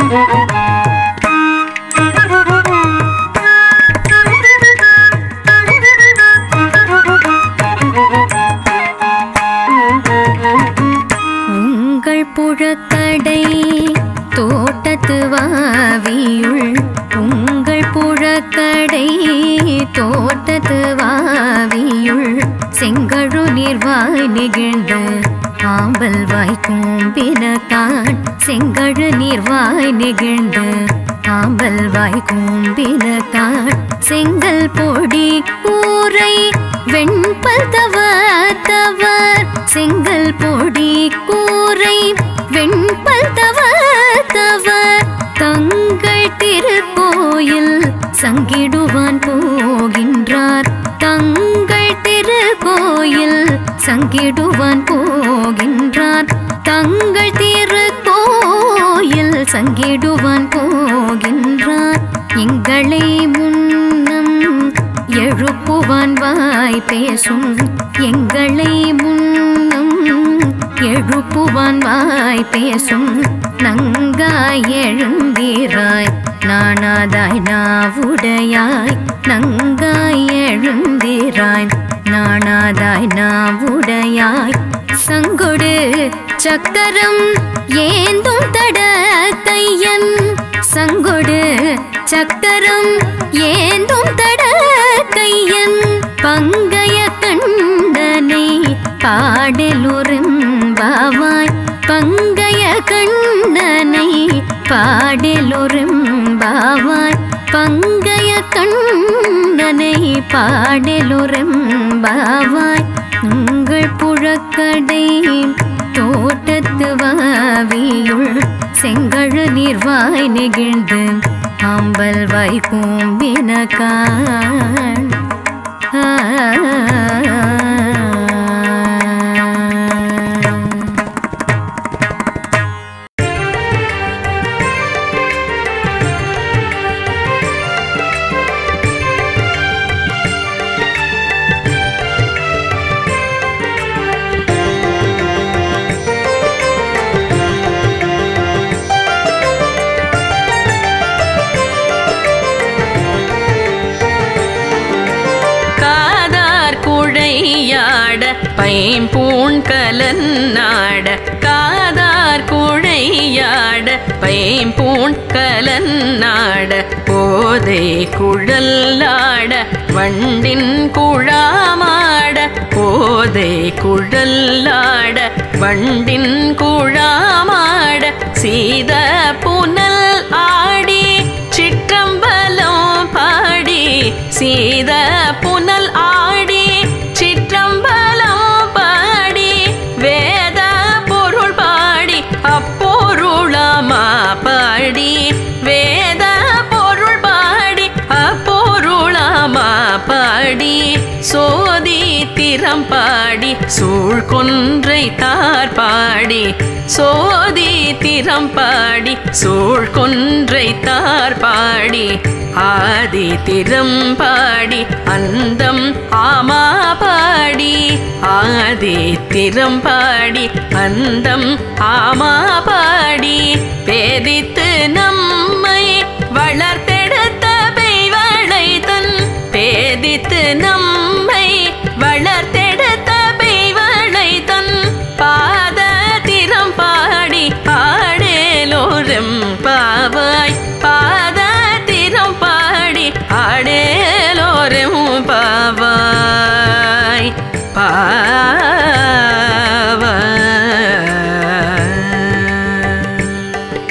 உங்கள் புழக்கடை தோட்டத்து வாவியுள் உங்கள் புழக்கடை தோட்டத்து வாவியுள் செங்கழு நீர்வாய் நெகிழ்ந்து ஆம்பல் வாய் கூம்பினத்தான் செங்கழு நீர்வாய் நெகிழ்ந்து ஆம்பல் வாய் கூம்பினத்தான் செங்கல் பொடி கூரை வெண்பல் தவர் தவர் செங்கல் பொடி கூரை வெண்பல் தவர் தவர் தங்கள் திருக்கோயில் சங்கிடுவான் போகின்றார் தங்கள் திருக்கோயில் சங்கிடுவான் போகின்றார் தங்கள் திருக்கோயில் சங்கிடுவான் போகின்றார் எங்களை முன்னம் எழுப்புவான் வாய் பேசும் எங்களை முன்னம் எழுப்புவான் வாய் பேசும் நங்காய் எழுந்தீராய் நாணாதாய் நாவுடையாய் நங்காய் எழுந்தீராய் நாணாதாய் நாவுடையாய் சங்கொடு சக்கரம் ஏந்தும் தட கையன் சங்கொடு சக்கரம் ஏந்தும் தட கையன் பங்கைய கண்டனை பாடலுறும் பாவாய் பங்கைய கண்ணனை பாடலுறும் பாவாய் பங்கைய கண்ணனை பாடலுறும் பாவாய் உங்கள் புழக்கடை தோட்டத்து வாவியுள் செங்கழு நீர்வாய் நெகிழ்ந்து ஆம்பல் வாய் கூம்பின காண் காதார் குழையாட பைம்பூண் கலன்னாட காதார் குழையாட பைம்பூண் கலன்னாட போதை குழல்லாட வண்டின் குழாமாட போதை குழல்லாட வண்டின் குழாமாட சீத புனல் ஆடி சிற்றம்பலம் பாடி சீத புனல் ஆடி சிற்றம்பலம் பாடி வேத பொருள் பாடி அப்பொருளமா பாடி வேத பொருள் பாடி அப்பொருளமா பாடி சோதி திறம் பாடி சூழ் கொன்றை தார் பாடி சோதி திறம் பாடி சூழ் கொன்றை தார் பாடி ஆதி திறம் பாடி அந்தம் ஆமா பாடி ஆதி திறம் பாடி அந்தம் ஆமா பாடி பேதித்து நம்மை வளர்த்தெடுத்த பெய்வளை தன் பேதித்து நம்மை வளர்த்தெடுத்த பெய்வளை தன் பாத திறம் பாடி ஆடேலோரம் பாவாய் பாத திறம் பாடி ஆடேலோரம் பாவாய் பாவாய்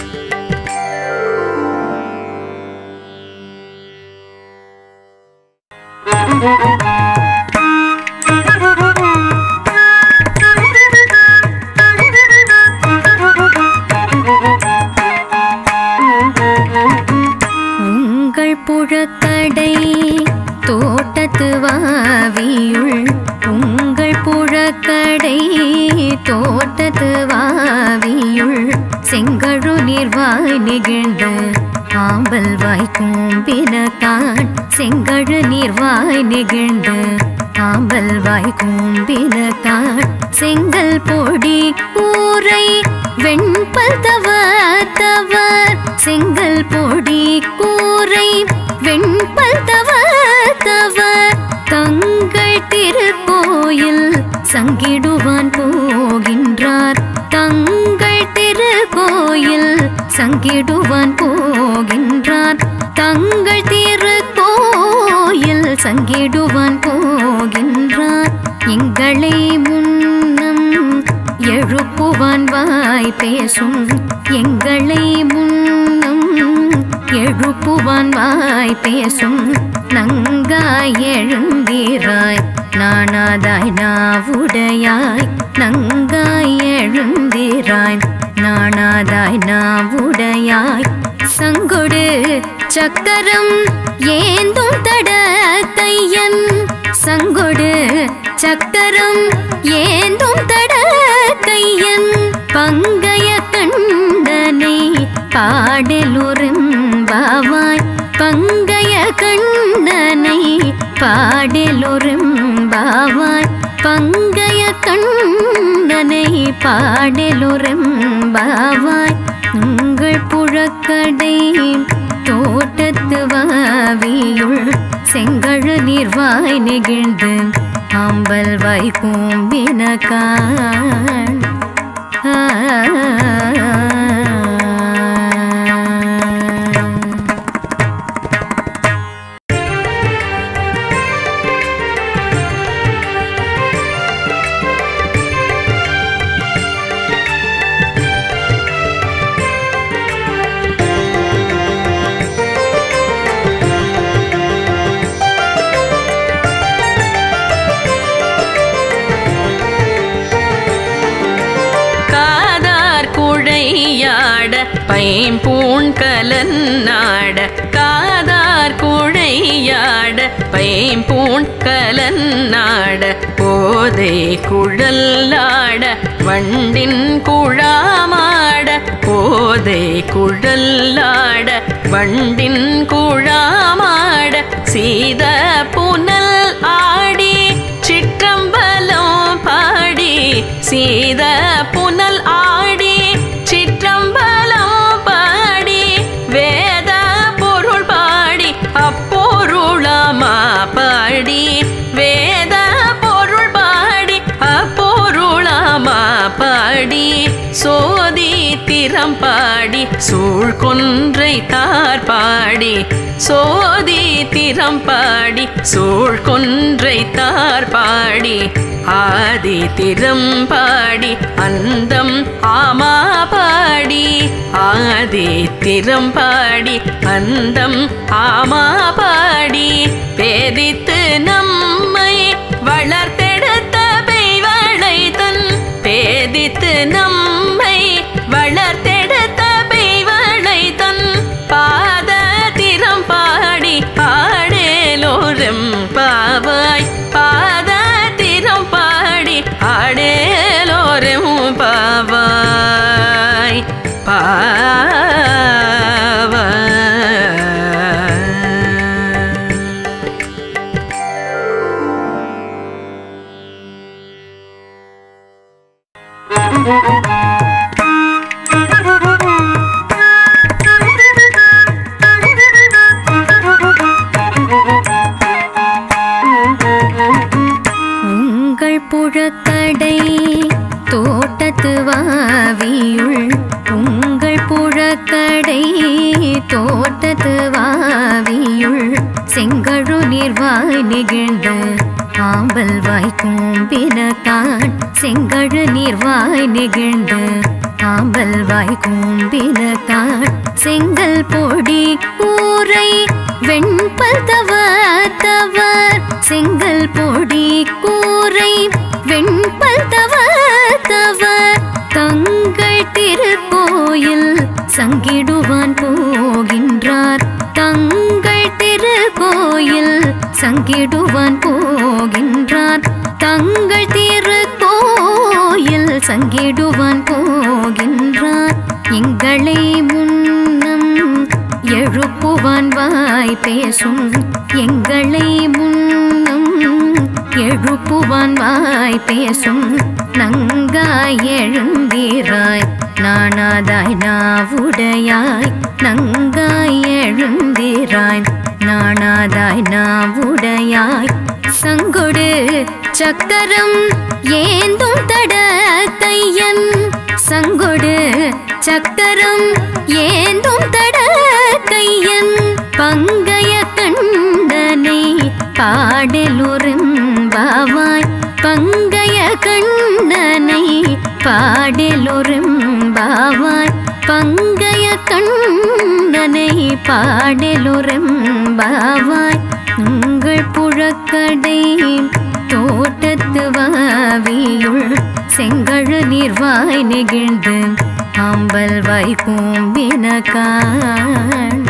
உங்கள் புழக்கடை தோட்டத்து வாவியுள் உங்கள் புழக்கடை தோட்டத்து வாவியுள் செங்கழு நீர்வாய் நெகிழ்ந்து ஆம்பல் வாய் கூம்பினத்தான் செங்கழு நீர்வாய் நெகிழ்ந்து ஆம்பல் வாய் கூம்பினத்தான் செங்கல் பொடி கூரை வெண்பல் தவர் தவர் செங்கல் பொடி கூரை வெண்பல் தவ தவ தங்கள் திருக்கோயில் சங்கிடுவான் போகின்றார் தங்கள் திருக்கோயில் சங்கிடுவான் போகின்றார் தங்கள் திருக்கோயில் சங்கிடுவான் போகின்றார் எங்களை முன்னம் எழுப்புவான் வாய் பேசும் எங்களை முன்னம் எழுப்புவான் வாய் பேசும் நங்காய் எழுந்தீராய் நாணாதாய் நாவுடையாய் நங்காய் எழுந்தீராய் நாணாதாய் நாவுடையாய் சங்கொடு சக்கரம் ஏந்தும் தட கையன் சங்கொடு சக்கரம் ஏந்தும் தட கையன் பங்கைய கண்டனை பாடலுரும்பாவாய் பங்கைய கண்ணனை பாடலுரும்பாவாய் பங்கைய கண்ணனை பாடலுரும்பாவாய் உங்கள் புழக்கடை தோட்டத்து வாவியுள் செங்கழு நீர்வாய் நெகிழ்ந்து ஆம்பல் வாய் கூம்பினகான் காதார் குழையாட பைம்பூண் கலன்னாட காதார் குழையாட பைம்பூண் கலன்னாட போதை குழல்லாட வண்டின் குழாமாட போதை குழல்லாட வண்டின் குழாமாட சீத புனல் ஆடி சிற்றம்பலம் பாடி சீத புனல் ஆடி சிற்றம்பலம் பாடி வேத பொருள் பாடி அப்பொருளமா பாடி வேத பொருள் பாடி அப்பொருளமா பாடி சோதி திறம் பாடி சூழ் கொன்றை தார் பாடி சோதி திறம் பாடி சூழ் கொன்றை தார் பாடி ஆதி திறம் பாடி அந்தம் ஆமா பாடி ஆதி திறம் பாடி அந்தம் ஆமா பாடி பேதித்து நம்மை வளர்த்தெடுத்த பெய்வளை தன் பேதித்து நம்மை வளர்த்தெடுத்த பெய்வளை தன் பாத திறம் பாடி ஆடேலோரும் பாவாய் பாத திறம் பாடி ஆடேலோரும் பாவாய் பாவாய் உங்கள் புழக்கடை தோட்டத்து வாவியுள் உங்கள் புழக்கடை தோட்டத்து வாவியுள் செங்கழு நீர்வாய் நெகிழ்ந்து ஆம்பல் வாய் கூம்பினகான் செங்கழு நீர்வாய் நெகிழ்ந்து ஆம்பல் வாய் கூம்பினகான் செங்கல் பொடி கூரை வெண்பல் தவ தவர் செங்கல் பொடி கூரை வெண்பல் தவ தவர் தங்கள் திருக்கோயில் சங்கிடுவான் போகின்றார் தங்கள் திருக்கோயில் சங்கிடுவான் போகின்றார் தங்கள் திருக்கோயில் சங்கிடுவான் போகின்றார் எங்களை முன்னம் எழுப்புவான் வாய் பேசும் எங்களை முன்னம் எழுப்புவான் வாய் பேசும் நங்காய் எழுந்தீராய் நாணாதாய் நாவுடையாய் நங்காய் எழுந்திராய் நாணாதாய் நாவுடையாய் சங்கொடு சக்கரம் ஏந்தும் தட கையன் சங்கொடு சக்கரம் ஏந்தும் தட கையன் பங்கைய கண்டனை பாடலுரும்பாவாய் பங்கைய கண்ணனை பாடலுரும்பாவாய் பங்கைய கண்ணனை பாடலுரும்பாவாய் உங்கள் புழக்கடை தோட்டத்து வாவியுள் செங்கழு நீர்வாய் நெகிழ்ந்து ஆம்பல் வாய் கூம்பினகான்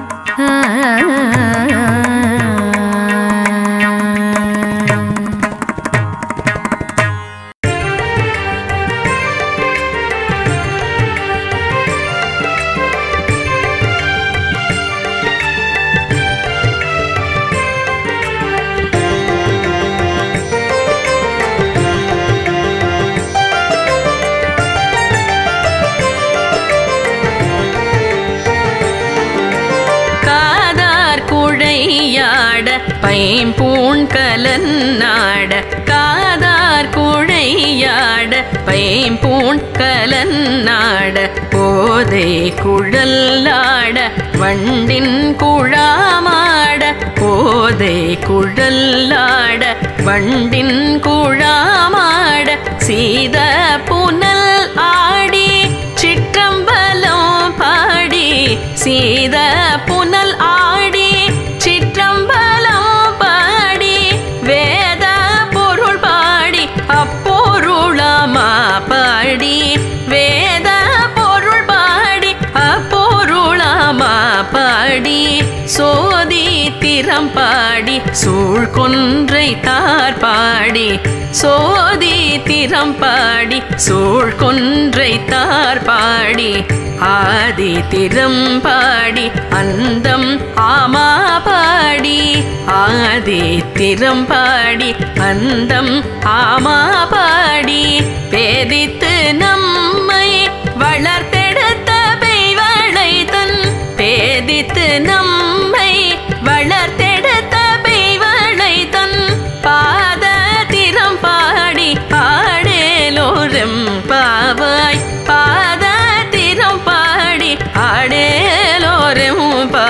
காதார் குழையாட பைம்பூண் கலன்னாட காதார் குழையாட பைம்பூண் கலன்னாட போதை குழல்லாட வண்டின் குழாமாட போதை குழல்லாட வண்டின் குழாமாட சீத புனல் ஆடி சிற்றம்பலம் பாடி சீத புனல் ஆடி சிற்றம்பலம் பாடி வேத பொருள் பாடி அப்பொருளமா பாடி வேத பொருள் பாடி அப்பொருளமா பாடி சோதி திறம் பாடி சூழ் கொன்றை தார் பாடி சோதி திறம் பாடி சூழ் கொன்றை தார் பாடி ஆதி திறம் பாடி அந்தம் ஆமா பாடி ஆதி திறம் பாடி அந்தம் ஆமா பாடி பேதித்து நம்மை வளர்த்தெடுத்த பெய்வளை தன் பேதித்து நம்மை வளர்த்தெடுத்த பெய்வளை தன் பாத திறம் பாடி ஆடேலோரும் பாவாய் பாத திறம் பாடி ஆடேலோரும்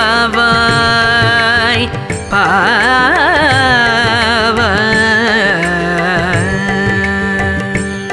பாவாய் பாவாய்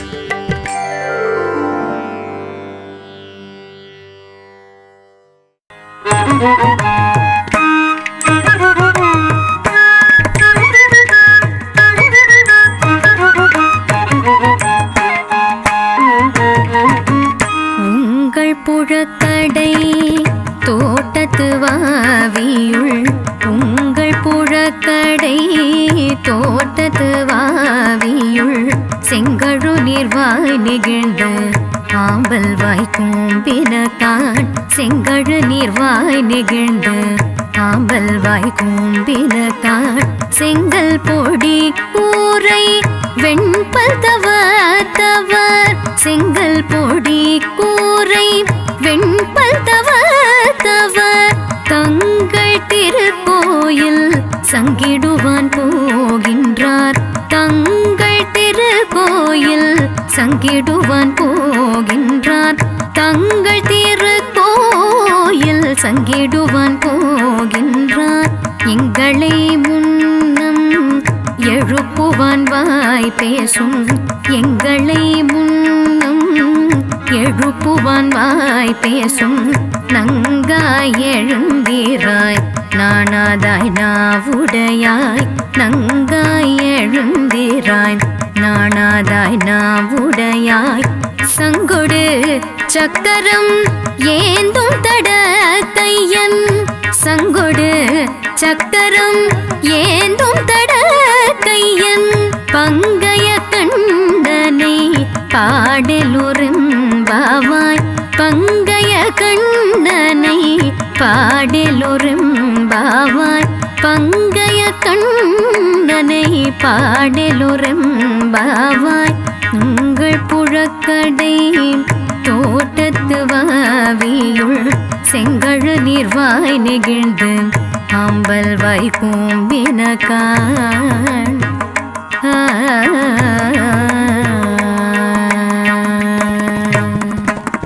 உங்கள் புழக்கடை தோட்டத்து வாவியுள் உங்கள் புழக்கடை தோட்டத்து வாவியுள் செங்கழு நீர்வாய் நெகிழ்ந்து ஆம்பல் வாய் கூம்பினகான் செங்கழு நீர்வாய் நெகிழ்ந்து ஆம்பல் வாய் கூம்பினகான் செங்கல் பொடி கூரை வெண்பல் தவத்தவர் செங்கல் பொடி கூரை வெண்பல் தவத்தவர் தங்கள் திருக்கோயில் சங்கிடுவான் போகின்றார் தங்கள் திருக்கோயில் சங்கிடுவான் போகின்றார் தங்கள் திருக்கோயில் சங்கிடுவான் போகின்றார் எங்களை முன்னம் எழுப்புவான் வாய் பேசும் எங்களை முன்னம் எழுப்புவான் வாய் பேசும் நங்காய் எழுந்தீராய் நாணாதாய் நாவுடையாய் நங்காய் எழுந்தீராய் நாணாதாய் நாவுடையாய் சங்கொடு சக்கரம் ஏந்தும் தட கையன் சங்கொடு சக்கரம் ஏந்தும் தட கையன் பங்கைய கண்டனை பாடலுரும்பாவாய் பங்கைய கண்ணனை பாடலுரும்பாவாய் பங்கைய கண்ணனை பாடலுரும்பாவாய் உங்கள் புழக்கடை தோட்டத்து வாவியுள் செங்கழு நீர்வாய் நெகிழ்ந்து ஆம்பல் வாய் கூம்பினகான் ஆ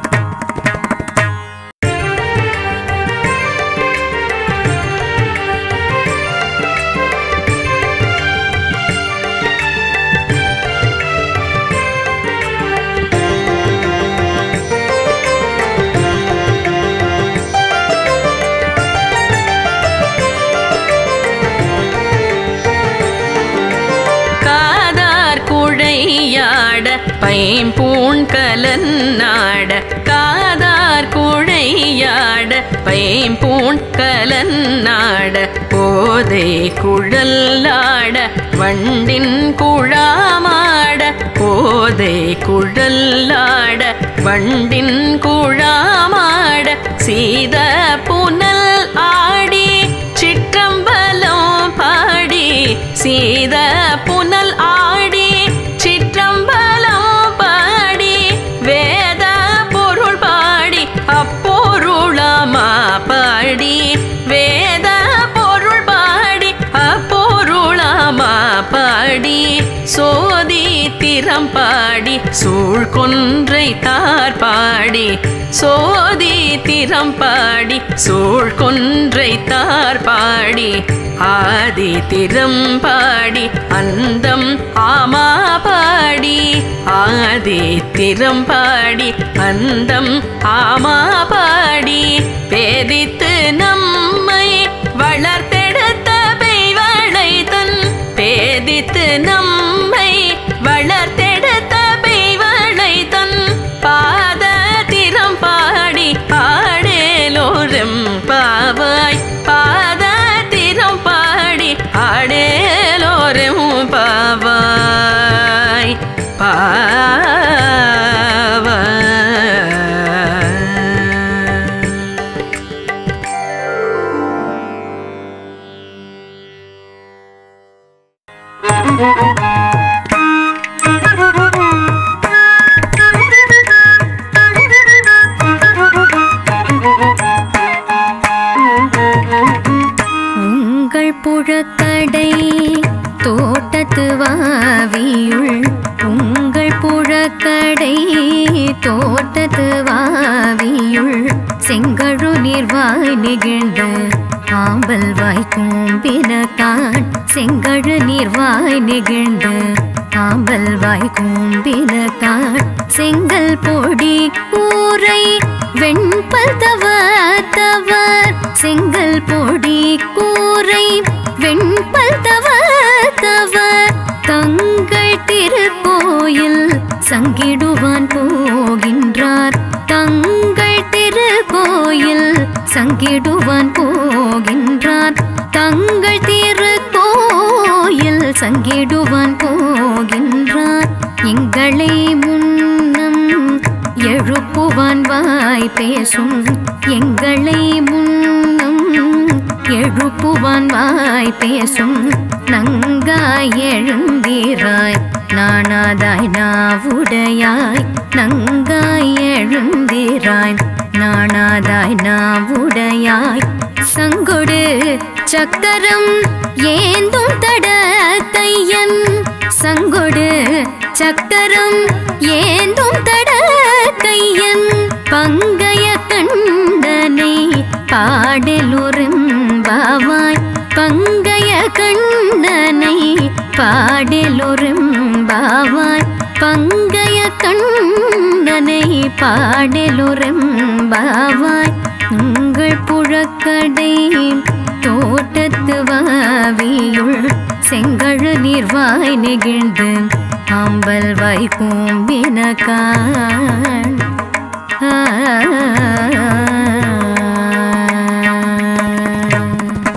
காதார் குழையாட பைம்பூண் கலன்னாட காதார் குழையாட பைம்பூண் கலன்னாட போதை குழல்லாட வண்டின் குழாமாட போதை குழல்லாட வண்டின் குழாமாட சீத புனல் ஆடி சிற்றம்பலம் பாடி சீத புனல் ஆடி சிற்றம்பலம் பாடி வேத பொருள் பாடி அப்பொருளமா பாடி வேத பொருள் பாடி அப்பொருளமா பாடி சோதி திறம் பாடி சூழ் கொன்றை தார் பாடி சோதி திறம் பாடி சூழ் கொன்றை தார் பாடி ஆதி திறம் பாடி அந்தம் ஆமா பாடி ஆதி திறம் பாடி அந்தம் ஆமா பாடி பேதித்து நம்மை வளர்த்தெடுத்த பெய்வளை தன் பேதித்து நம்மை வளர்த்தெடுத்த பெய்வளை தன் பாத திறம் பாடி ஆடேலோரும் பாவாய் பாத திறம் பாடி ஆடேலோரும் பாவாய் பாவாய் உங்கள் புழக்கடை தோட்டத்து வாவியுள் உங்கள் புழக்கடை தோட்டத்து வாவியுள் செங்கழு நீர்வாய் நெகிழ்ந்த ஆம்பல் வாய் கூம்பினகான் செங்கழு நீர்வாய் நெகிழ்ந்த ஆம்பல் வாய் கூம்பினகான் செங்கல் பொடி கூரை வெண்பல் தவர் தவர் செங்கல் பொடி கூரை வெண்பல் தவர் தவர் தங்கள் திருக்கோயில் சங்கிடுவான் போகின்றார் தங்கள் திருக்கோயில் சங்கிடுவான் போகின்றார் தங்கள் திருக்கோயில் சங்கிடுவான் போகின்றார் எங்களை முன்னம் எழுப்புவான் வாய் பேசும் எங்களை முன்னம் எழுப்புவான் வாய் பேசும் நங்காய் எழுந்தீராய் நாணாதாய் நாவுடையாய் நங்காய் எழுந்தீராய் நாணாதாய் நாவுடையாய் சங்கொடு சக்கரம் ஏந்தும் தட கையன் சங்கொடு சக்கரம் ஏந்தும் தட கையன் பங்கைய கண்டனை பாடலுரும்பாவாய் பங்கைய கண்ணனை பாடலுரும்பாவாய் பங்கைய கண்ணனை பாடலுரும்பாவாய் உங்கள் புழக்கடை தோட்டத்து வாவியுள் செங்கழு நீர்வாய் நெகிழ்ந்து ஆம்பல் வாய் கூம்பினகான் ஆ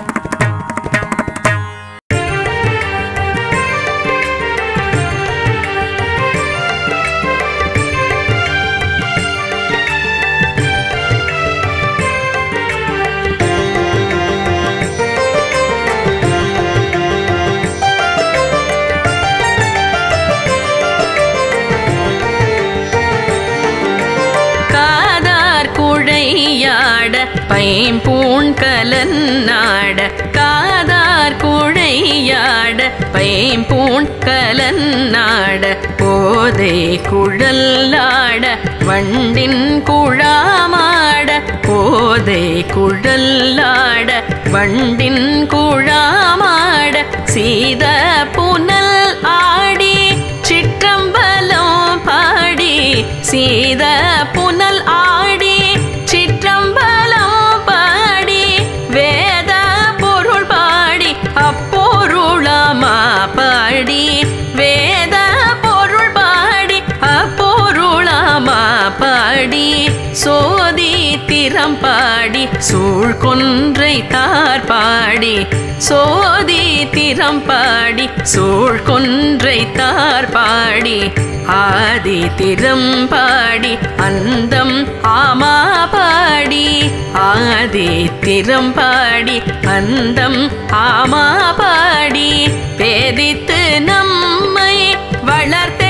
பைம்பூண்கலன் நாட காதார் குழையாட பைம்பூண்கலன் நாட போதை குழல்லாட வண்டின் குழாமாட போதை குழல்லாட வண்டின் குழாமாட சீத புனல் ஆடி சிற்றம்பலம் பாடி சீத புனல் ஆடி சிற்றம்பலம் பாடி வேத பொருள் பாடி அப்பொருளமா பாடி வேத பொருள் பாடி அப்பொருளமா பாடி சோதி திறம் பாடி சூழ் கொன்றை தார் பாடி சோதி திறம் பாடி சூழ் கொன்றை தார் பாடி ஆதி திறம் பாடி அந்தம் ஆமா பாடி ஆதி திறம் பாடி அந்தம் ஆமா பாடி பேதித்து நம்மை வளர்த்தே